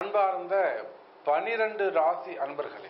அன்பார்ந்த பனிரெண்டு ராசி அன்பர்களே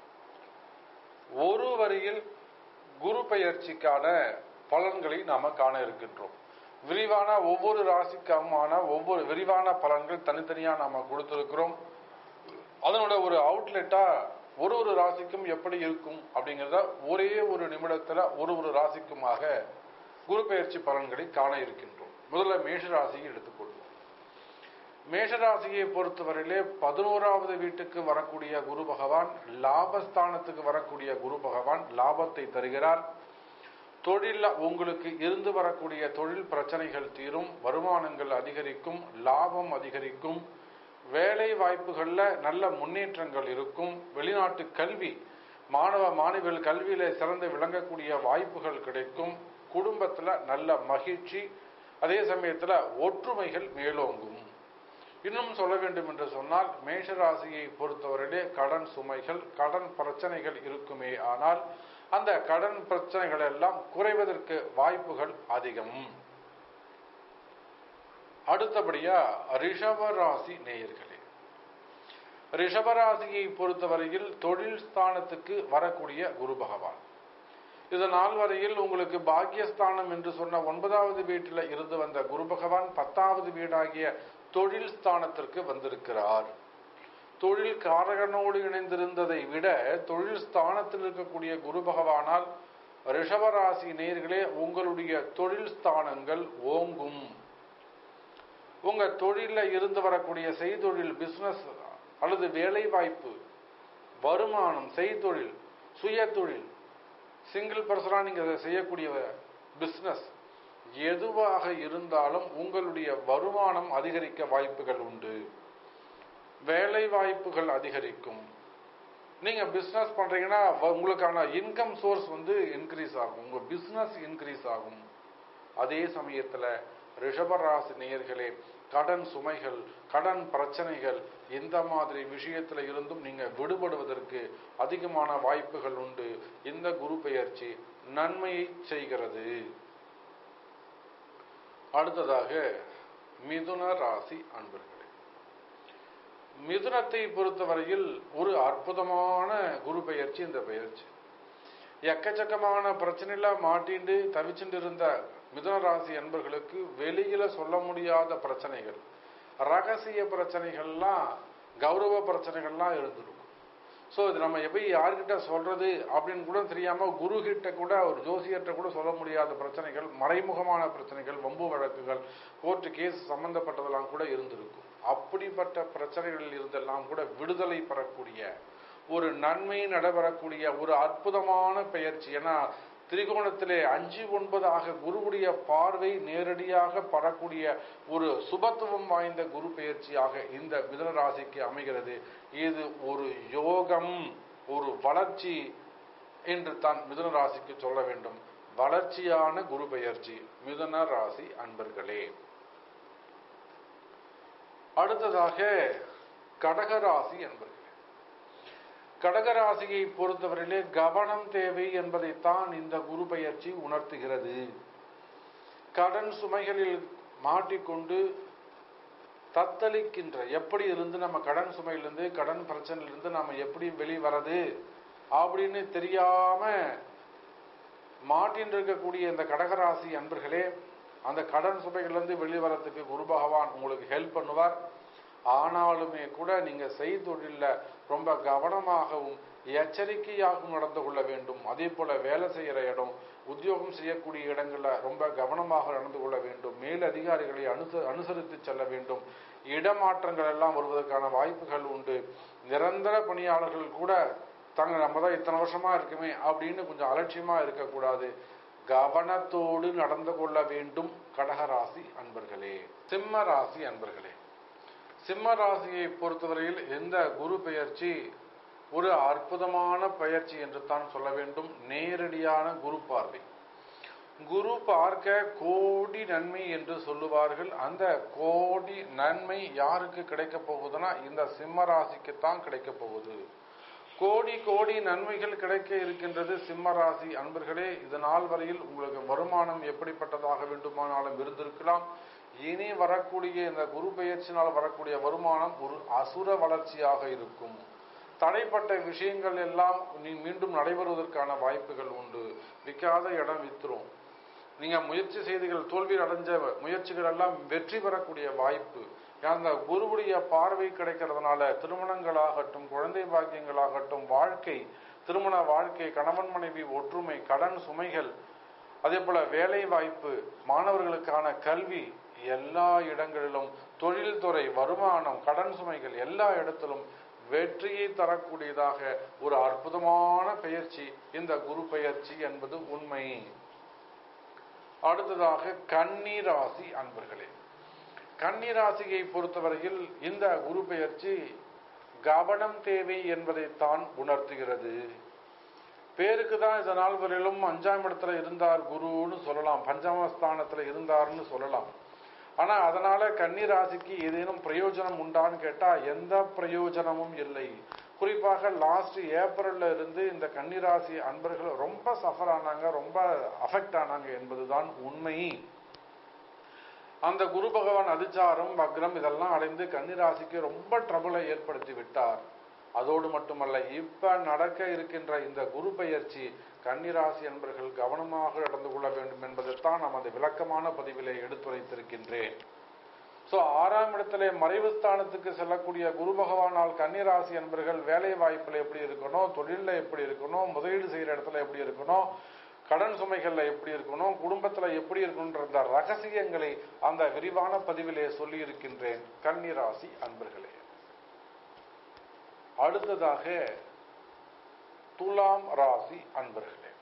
ஒரு வரியில் குரு பெயர்ச்சிக்கான பலன்களை நாம காண இருக்கின்றோம் விரிவான ஒவ்வொரு ராசிக்குமான ஒவ்வொரு விரிவான பலன்கள் தனித்தனியா நாம கொடுத்திருக்கிறோம் அதனோட ஒரு அவுட்லெட்டா ஒரு ஒரு ராசிக்கும் எப்படி இருக்கும் அப்படிங்கிறத ஒரே ஒரு நிமிடத்துல ஒரு ஒரு ராசிக்குமாக குரு பெயர்ச்சி பலன்களை காண இருக்கின்றோம் முதல்ல மேஷ ராசியை எடுத்துக்கொள்வோம் மேஷராசியை பொறுத்தவரையிலே பதினோராவது வீட்டுக்கு வரக்கூடிய குரு பகவான் லாபஸ்தானத்துக்கு வரக்கூடிய குரு பகவான் லாபத்தை தருகிறார் தொழில உங்களுக்கு இருந்து வரக்கூடிய தொழில் பிரச்சனைகள் தீரும் வருமானங்கள் அதிகரிக்கும் லாபம் அதிகரிக்கும் வேலை வாய்ப்புகள்ல நல்ல முன்னேற்றங்கள் இருக்கும் வெளிநாட்டு கல்வி மாணவ மாணவிகள் கல்வியில சிறந்து விளங்கக்கூடிய வாய்ப்புகள் கிடைக்கும் குடும்பத்துல நல்ல மகிழ்ச்சி அதே சமயத்துல ஒற்றுமைகள் மேலோங்கும் இன்னும் சொல்ல வேண்டும் என்று சொன்னால் மேஷராசியை பொறுத்தவரையிலே கடன் சுமைகள் கடன் பிரச்சனைகள் இருக்குமே ஆனால் அந்த கடன் பிரச்சனைகள் எல்லாம் குறைவதற்கு வாய்ப்புகள் அதிகம் அடுத்தபடியா ரிஷபராசி நேயர்களே ரிஷபராசியை பொறுத்தவரையில் தொழில் ஸ்தானத்துக்கு வரக்கூடிய குரு பகவான் இது நாள் வரையில் உங்களுக்கு பாக்கியஸ்தானம் என்று சொன்ன ஒன்பதாவது வீட்டில் இருந்து வந்த குரு பகவான் பத்தாவது வீடாகிய தொழில் ஸ்தானத்திற்கு வந்திருக்கிறார் தொழில் காரகனோடு இணைந்திருந்ததை விட தொழில் ஸ்தானத்தில் இருக்கக்கூடிய குரு பகவானால் ரிஷபராசி நேர்களே உங்களுடைய தொழில் ஸ்தானங்கள் ஓங்கும் உங்க தொழில இருந்து வரக்கூடிய செய்தொழில் பிசினஸ் அல்லது வேலை வாய்ப்பு வருமானம் செய்தொழில் சுய தொழில் சிங்கிள் பர்சனா நீங்க அதை செய்யக்கூடிய பிசினஸ் எதுவாக இருந்தாலும் உங்களுடைய வருமானம் அதிகரிக்க வாய்ப்புகள் உண்டு வேலை வாய்ப்புகள் அதிகரிக்கும் நீங்க பிசினஸ் பண்றீங்கன்னா உங்களுக்கான இன்கம் சோர்ஸ் வந்து இன்க்ரீஸ் ஆகும் உங்க பிசினஸ் இன்க்ரீஸ் ஆகும் அதே சமயத்துல ரிஷபராசி நேயர்களே கடன் சுமைகள் கடன் பிரச்சனைகள் இந்த மாதிரி விஷயத்துல இருந்தும் நீங்க விடுபடுவதற்கு அதிகமான வாய்ப்புகள் உண்டு இந்த குரு பெயர்ச்சி நன்மையை செய்கிறது அடுத்ததாக மிதுன ராசி அன்பர்களே மிதுனத்தை பொறுத்தவரையில் ஒரு அற்புதமான குரு பெயர்ச்சி இந்த பெயர்ச்சி எக்கச்சக்கமான பிரச்சனையில மாட்டிண்டு தவிச்சுட்டு இருந்த மிதுன ராசி அன்பர்களுக்கு வெளியில சொல்ல முடியாத பிரச்சனைகள் ரகசிய பிரச்சனைகள்லாம் கௌரவ பிரச்சனைகள்லாம் இருந்திருக்கும் ஸோ இது நம்ம எப்படி யார்கிட்ட சொல்றது அப்படின்னு கூட தெரியாம குரு கிட்ட கூட ஒரு ஜோசியர்கிட்ட கூட சொல்ல முடியாத பிரச்சனைகள் மறைமுகமான பிரச்சனைகள் வம்பு வழக்குகள் கோர்ட்டு கேஸ் சம்பந்தப்பட்டதெல்லாம் கூட இருந்திருக்கும் அப்படிப்பட்ட பிரச்சனைகளில் இருந்தெல்லாம் கூட விடுதலை பெறக்கூடிய ஒரு நன்மை நடைபெறக்கூடிய ஒரு அற்புதமான பெயர்ச்சி ஏன்னா திரிகோணத்திலே அஞ்சு ஒன்பதாக குருவுடைய பார்வை நேரடியாக படக்கூடிய ஒரு சுபத்துவம் வாய்ந்த குரு பெயர்ச்சியாக இந்த மிதன ராசிக்கு அமைகிறது இது ஒரு யோகம் ஒரு வளர்ச்சி என்று தான் மிதுன ராசிக்கு சொல்ல வேண்டும் வளர்ச்சியான குரு பெயர்ச்சி மிதுன ராசி அன்பர்களே அடுத்ததாக கடகராசி என்பர்களே கடகராசியை பொறுத்தவரையிலே கவனம் தேவை என்பதைத்தான் இந்த குரு பெயர்ச்சி உணர்த்துகிறது கடன் சுமைகளில் மாட்டிக்கொண்டு தத்தளிக்கின்ற எப்படி இருந்து நம்ம கடன் சுமையிலிருந்து கடன் பிரச்சனையிலிருந்து நம்ம எப்படி வெளிவரது அப்படின்னு தெரியாம மாட்டின் இருக்கக்கூடிய இந்த கடகராசி அன்பர்களே அந்த கடன் சுமைகளிலிருந்து வெளிவரத்துக்கு குரு பகவான் உங்களுக்கு ஹெல்ப் பண்ணுவார் ஆனாலுமே கூட நீங்க செய்தொழில ரொம்ப கவனமாகவும் எச்சரிக்கையாகவும் நடந்து கொள்ள வேண்டும் அதே போல வேலை செய்யற இடம் உத்தியோகம் செய்யக்கூடிய இடங்கள்ல ரொம்ப கவனமாக நடந்து கொள்ள வேண்டும் மேல் அதிகாரிகளை அனுச அனுசரித்து செல்ல வேண்டும் இடமாற்றங்கள் எல்லாம் வருவதற்கான வாய்ப்புகள் உண்டு நிரந்தர பணியாளர்கள் கூட தாங்க நம்ம தான் இத்தனை வருஷமா இருக்குமே அப்படின்னு கொஞ்சம் அலட்சியமா இருக்கக்கூடாது கவனத்தோடு நடந்து கொள்ள வேண்டும் கடகராசி அன்பர்களே சிம்ம ராசி அன்பர்களே சிம்ம ராசியை பொறுத்தவரையில் இந்த குரு பெயர்ச்சி ஒரு அற்புதமான பயிற்சி என்று தான் சொல்ல வேண்டும் நேரடியான குரு பார்வை குரு பார்க்க கோடி நன்மை என்று சொல்லுவார்கள் அந்த கோடி நன்மை யாருக்கு கிடைக்க போகுதுன்னா இந்த சிம்ம ராசிக்கு தான் கிடைக்க போகுது கோடி கோடி நன்மைகள் கிடைக்க இருக்கின்றது சிம்ம ராசி அன்பர்களே இது நாள் வரையில் உங்களுக்கு வருமானம் எப்படிப்பட்டதாக வேண்டுமானாலும் இருந்திருக்கலாம் இனி வரக்கூடிய இந்த குரு பெயர்ச்சினால் வரக்கூடிய வருமானம் ஒரு அசுர வளர்ச்சியாக இருக்கும் தடைப்பட்ட விஷயங்கள் எல்லாம் நீ மீண்டும் நடைபெறுவதற்கான வாய்ப்புகள் உண்டு விற்காத இடம் வித்துரும் நீங்க முயற்சி செய்திகள் தோல்வி அடைஞ்ச முயற்சிகள் எல்லாம் வெற்றி பெறக்கூடிய வாய்ப்பு அந்த குருவுடைய பார்வை கிடைக்கிறதுனால திருமணங்களாகட்டும் குழந்தை பாக்கியங்களாகட்டும் வாழ்க்கை திருமண வாழ்க்கை கணவன் மனைவி ஒற்றுமை கடன் சுமைகள் அதே போல வேலை வாய்ப்பு மாணவர்களுக்கான கல்வி எல்லா இடங்களிலும் தொழில்துறை வருமானம் கடன் சுமைகள் எல்லா இடத்திலும் வெற்றியை தரக்கூடியதாக ஒரு அற்புதமான பெயர்ச்சி இந்த குரு பெயர்ச்சி என்பது உண்மை அடுத்ததாக கன்னிராசி அன்பர்களே கன்னிராசியை பொறுத்தவரையில் இந்த குரு பெயர்ச்சி கவனம் தேவை என்பதைத்தான் உணர்த்துகிறது பேருக்கு தான் இந்த நாள் வரையிலும் அஞ்சாம் இடத்துல இருந்தார் குருன்னு சொல்லலாம் பஞ்சமஸ்தானத்துல இருந்தார்னு சொல்லலாம் ஆனா அதனால கன்னி ராசிக்கு ஏதேனும் பிரயோஜனம் உண்டான்னு கேட்டா எந்த பிரயோஜனமும் இல்லை குறிப்பாக லாஸ்ட் ஏப்ரல்ல இருந்து இந்த கன்னிராசி அன்பர்கள் ரொம்ப சஃபர் ஆனாங்க ரொம்ப அஃபெக்ட் ஆனாங்க என்பதுதான் உண்மை அந்த குரு பகவான் அதிச்சாரம் வக்ரம் இதெல்லாம் அடைந்து கன்னிராசிக்கு ரொம்ப ட்ரபுளை ஏற்படுத்தி விட்டார் அதோடு மட்டுமல்ல இப்ப நடக்க இருக்கின்ற இந்த குரு பெயர்ச்சி கன்னிராசி என்பர்கள் கவனமாக நடந்து கொள்ள வேண்டும் என்பதைத்தான் நமது விளக்கமான பதிவிலே எடுத்துரைத்திருக்கின்றேன் சோ ஆறாம் இடத்திலே மறைவு ஸ்தானத்துக்கு செல்லக்கூடிய குரு பகவானால் கன்னிராசி என்பர்கள் வேலை வாய்ப்புல எப்படி இருக்கணும் தொழில்ல எப்படி இருக்கணும் முதலீடு செய்யற இடத்துல எப்படி இருக்கணும் கடன் சுமைகள்ல எப்படி இருக்கணும் குடும்பத்துல எப்படி இருக்கணும்ன்ற அந்த ரகசியங்களை அந்த விரிவான பதிவிலே சொல்லி இருக்கின்றேன் கன்னிராசி அன்பர்களே அடுத்ததாக துலாம் ராசி அன்பர்களே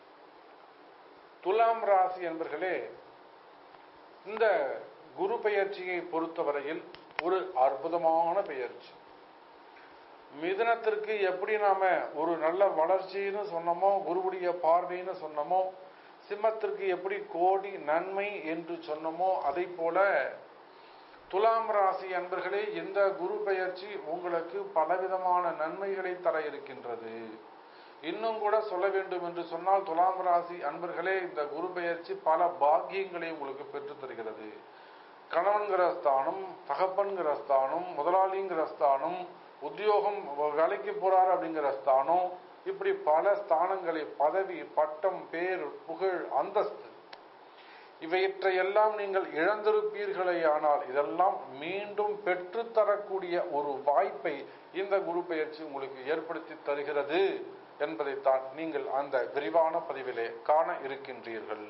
துலாம் ராசி அன்பர்களே இந்த குரு பெயர்ச்சியை பொறுத்தவரையில் ஒரு அற்புதமான பெயர்ச்சி மிதனத்திற்கு எப்படி நாம ஒரு நல்ல வளர்ச்சின்னு சொன்னோமோ குருவுடைய பார்வைன்னு சொன்னோமோ சிம்மத்திற்கு எப்படி கோடி நன்மை என்று சொன்னோமோ அதை போல துலாம் ராசி அன்பர்களே இந்த குரு பெயர்ச்சி உங்களுக்கு பலவிதமான நன்மைகளை தர இருக்கின்றது இன்னும் கூட சொல்ல வேண்டும் என்று சொன்னால் துலாம் ராசி அன்பர்களே இந்த குரு பெயர்ச்சி பல பாக்கியங்களை உங்களுக்கு பெற்றுத் தருகிறது கணவன்கிற ஸ்தானம் தகப்பன்கிற ஸ்தானம் முதலாளிங்கிற ஸ்தானம் உத்தியோகம் வேலைக்கு போறாரு அப்படிங்கிற ஸ்தானம் இப்படி பல ஸ்தானங்களை பதவி பட்டம் பேர் புகழ் அந்தஸ்து இவற்றையெல்லாம் நீங்கள் இழந்திருப்பீர்களே ஆனால் இதெல்லாம் மீண்டும் பெற்றுத்தரக்கூடிய ஒரு வாய்ப்பை இந்த குரு பெயர்ச்சி உங்களுக்கு ஏற்படுத்தி தருகிறது என்பதைத்தான் நீங்கள் அந்த விரிவான பதிவிலே காண இருக்கின்றீர்கள்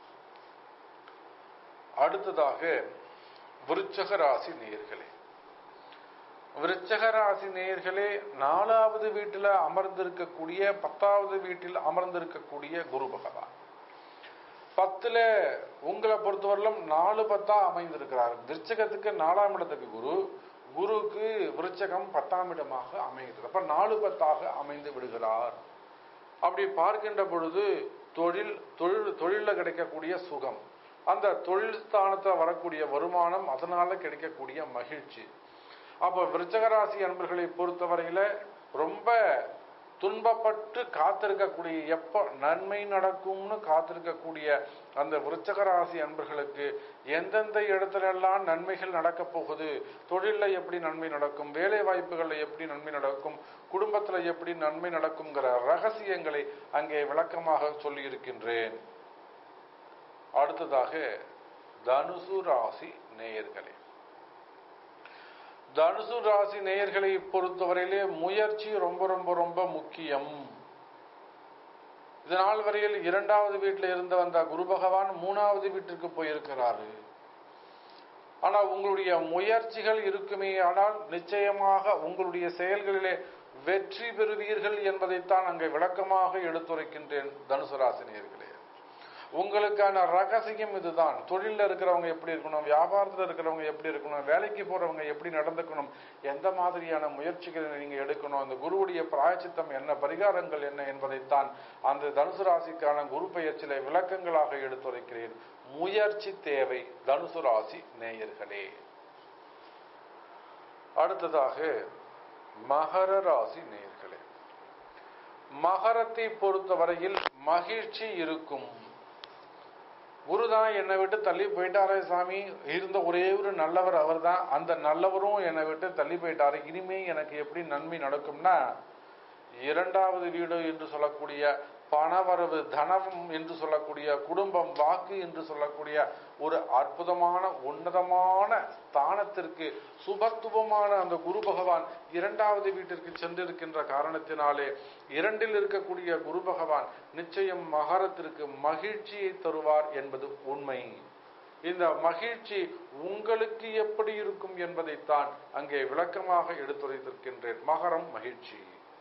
அடுத்ததாக விருச்சக ராசி நேயர்களே விருச்சக ராசி நேயர்களே நாலாவது வீட்டில் அமர்ந்திருக்கக்கூடிய பத்தாவது வீட்டில் அமர்ந்திருக்கக்கூடிய குரு பகவான் பத்துல உங்களை பொறுத்தவரையிலும் நாலு பத்தா அமைந்திருக்கிறார் விருச்சகத்துக்கு நாலாம் இடத்துக்கு குரு குருக்கு விருச்சகம் பத்தாம் இடமாக அமைகிறது அப்ப நாலு பத்தாக அமைந்து விடுகிறார் அப்படி பார்க்கின்ற பொழுது தொழில் தொழில் தொழிலில் கிடைக்கக்கூடிய சுகம் அந்த தொழில் ஸ்தானத்தில் வரக்கூடிய வருமானம் அதனால கிடைக்கக்கூடிய மகிழ்ச்சி அப்ப விருச்சகராசி அன்பர்களை பொறுத்தவரையில ரொம்ப துன்பப்பட்டு காத்திருக்கக்கூடிய எப்ப நன்மை நடக்கும்னு காத்திருக்கக்கூடிய அந்த விருச்சகராசி அன்பர்களுக்கு எந்தெந்த இடத்துல எல்லாம் நன்மைகள் நடக்க போகுது தொழில எப்படி நன்மை நடக்கும் வேலை வாய்ப்புகள்ல எப்படி நன்மை நடக்கும் குடும்பத்துல எப்படி நன்மை நடக்குங்கிற ரகசியங்களை அங்கே விளக்கமாக சொல்லி இருக்கின்றேன் அடுத்ததாக தனுசு ராசி நேயர்களே தனுசு ராசி நேயர்களை பொறுத்தவரையிலே முயற்சி ரொம்ப ரொம்ப ரொம்ப முக்கியம் இது நாள் வரையில் இரண்டாவது வீட்டில் இருந்து வந்த குரு பகவான் மூணாவது வீட்டிற்கு போயிருக்கிறாரு ஆனா உங்களுடைய முயற்சிகள் இருக்குமே ஆனால் நிச்சயமாக உங்களுடைய செயல்களிலே வெற்றி பெறுவீர்கள் என்பதைத்தான் அங்கே விளக்கமாக எடுத்துரைக்கின்றேன் தனுசு ராசி நேயர்களே உங்களுக்கான ரகசியம் இதுதான் தொழிலில் இருக்கிறவங்க எப்படி இருக்கணும் வியாபாரத்தில் இருக்கிறவங்க எப்படி இருக்கணும் வேலைக்கு போறவங்க எப்படி நடந்துக்கணும் எந்த மாதிரியான முயற்சிகளை நீங்க எடுக்கணும் அந்த குருவுடைய பிராயச்சித்தம் என்ன பரிகாரங்கள் என்ன என்பதைத்தான் அந்த தனுசு ராசிக்கான குரு பயிற்சியில விளக்கங்களாக எடுத்துரைக்கிறேன் முயற்சி தேவை தனுசு ராசி நேயர்களே அடுத்ததாக மகர ராசி நேயர்களே மகரத்தை பொறுத்தவரையில் மகிழ்ச்சி இருக்கும் குரு தான் என்னை விட்டு தள்ளி போயிட்டாரே சாமி இருந்த ஒரே ஒரு நல்லவர் அவர் தான் அந்த நல்லவரும் என்னை விட்டு தள்ளி போயிட்டாரு இனிமே எனக்கு எப்படி நன்மை நடக்கும்னா இரண்டாவது வீடு என்று சொல்லக்கூடிய பணவரவு தனம் என்று சொல்லக்கூடிய குடும்பம் வாக்கு என்று சொல்லக்கூடிய ஒரு அற்புதமான உன்னதமான ஸ்தானத்திற்கு சுபத்துவமான அந்த குரு பகவான் இரண்டாவது வீட்டிற்கு சென்றிருக்கின்ற காரணத்தினாலே இரண்டில் இருக்கக்கூடிய குரு பகவான் நிச்சயம் மகரத்திற்கு மகிழ்ச்சியை தருவார் என்பது உண்மை இந்த மகிழ்ச்சி உங்களுக்கு எப்படி இருக்கும் என்பதைத்தான் அங்கே விளக்கமாக எடுத்துரைத்திருக்கின்றேன் மகரம் மகிழ்ச்சி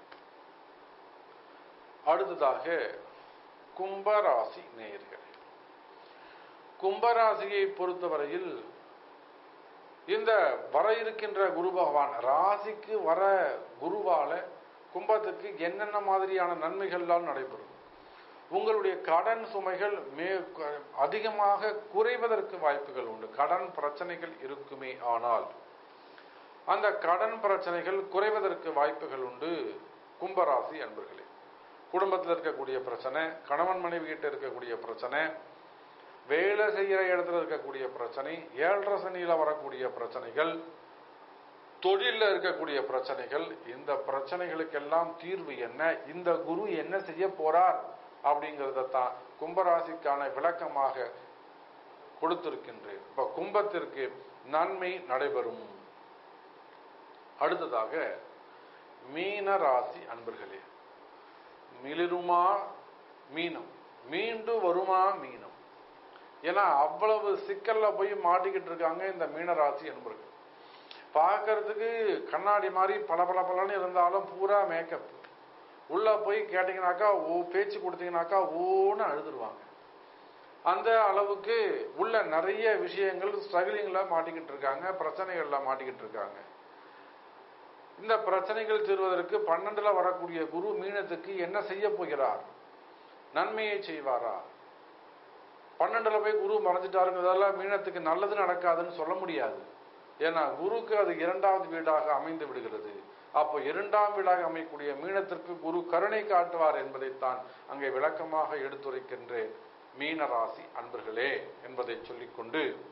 அடுத்ததாக கும்பராசி நேயர்கள் கும்பராசியை பொறுத்தவரையில் இந்த வர இருக்கின்ற குரு பகவான் ராசிக்கு வர குருவால கும்பத்துக்கு என்னென்ன மாதிரியான நன்மைகள்லாம் நடைபெறும் உங்களுடைய கடன் சுமைகள் மே அதிகமாக குறைவதற்கு வாய்ப்புகள் உண்டு கடன் பிரச்சனைகள் இருக்குமே ஆனால் அந்த கடன் பிரச்சனைகள் குறைவதற்கு வாய்ப்புகள் உண்டு கும்பராசி அன்பர்களே குடும்பத்தில் இருக்கக்கூடிய பிரச்சனை கணவன் மனைவி கிட்ட இருக்கக்கூடிய பிரச்சனை வேலை செய்கிற இடத்துல இருக்கக்கூடிய பிரச்சனை ஏழரை சனியில வரக்கூடிய பிரச்சனைகள் தொழிலில் இருக்கக்கூடிய பிரச்சனைகள் இந்த பிரச்சனைகளுக்கெல்லாம் தீர்வு என்ன இந்த குரு என்ன செய்ய போறார் அப்படிங்கிறத தான் கும்பராசிக்கான விளக்கமாக கொடுத்திருக்கின்றேன் இப்ப கும்பத்திற்கு நன்மை நடைபெறும் அடுத்ததாக மீன ராசி அன்பர்களே மிளிருமா மீனம் மீண்டு வருமா மீனம் ஏன்னா அவ்வளவு சிக்கல்ல போய் மாட்டிக்கிட்டு இருக்காங்க இந்த மீனராசி என்பர்கள் பார்க்கறதுக்கு கண்ணாடி மாதிரி பல பல பலன்னு இருந்தாலும் பூரா மேக்கப் உள்ள போய் கேட்டீங்கன்னாக்கா ஓ பேச்சு கொடுத்தீங்கன்னாக்கா ஓன்னு அழுதுருவாங்க அந்த அளவுக்கு உள்ள நிறைய விஷயங்கள் ஸ்ட்ரகிளிங்ல மாட்டிக்கிட்டு இருக்காங்க பிரச்சனைகள்ல மாட்டிக்கிட்டு இருக்காங்க இந்த பிரச்சனைகள் தீர்வதற்கு பன்னெண்டுல வரக்கூடிய குரு மீனத்துக்கு என்ன செய்ய போகிறார் நன்மையை செய்வாரா பன்னெண்டுல போய் குரு மறைஞ்சிட்டாருங்கிறதால மீனத்துக்கு நல்லது நடக்காதுன்னு சொல்ல முடியாது ஏன்னா குருக்கு அது இரண்டாவது வீடாக அமைந்து விடுகிறது அப்போ இரண்டாம் வீடாக அமையக்கூடிய மீனத்திற்கு குரு கருணை காட்டுவார் என்பதைத்தான் அங்கே விளக்கமாக எடுத்துரைக்கின்றேன் மீனராசி அன்பர்களே என்பதை சொல்லிக்கொண்டு